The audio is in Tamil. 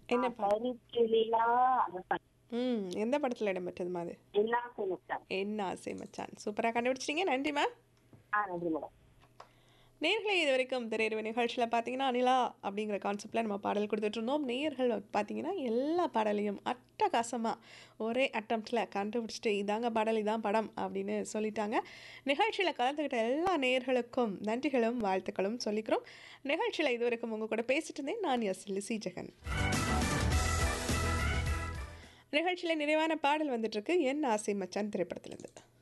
என்ன பாடல் கருக்கிளிலா அந்த பாட்டு. ம் எந்த படத்தில் இடம்பெற்றதுமா அது எல்லா சொல்லிட்டாங்க என்ன ஆசை மச்சான் சூப்பராக கண்டுபிடிச்சிட்டீங்க நன்றிம்மா ஆ நன்றி மேடம் நேர்களை இது வரைக்கும் திரையரவு நிகழ்ச்சியில் பார்த்தீங்கன்னா அனிலா அப்படிங்கிற கான்செப்டில் நம்ம பாடல் கொடுத்துட்டு இருந்தோம் நேர்கள் பார்த்தீங்கன்னா எல்லா பாடலையும் அட்டகாசமாக ஒரே அட்டம்ப்டில் கண்டுபிடிச்சிட்டு இதாங்க பாடல் இதான் படம் அப்படின்னு சொல்லிட்டாங்க நிகழ்ச்சியில் கலந்துக்கிட்ட எல்லா நேர்களுக்கும் நன்றிகளும் வாழ்த்துக்களும் சொல்லிக்கிறோம் நிகழ்ச்சியில் இது வரைக்கும் உங்கள் கூட பேசிட்டு இருந்தேன் நான் எஸ் லிசி ஜெகன் நிகழ்ச்சியில் நிறைவான பாடல் வந்துட்டுருக்கு என் ஆசை மச்சான் திரைப்படத்திலேருந்து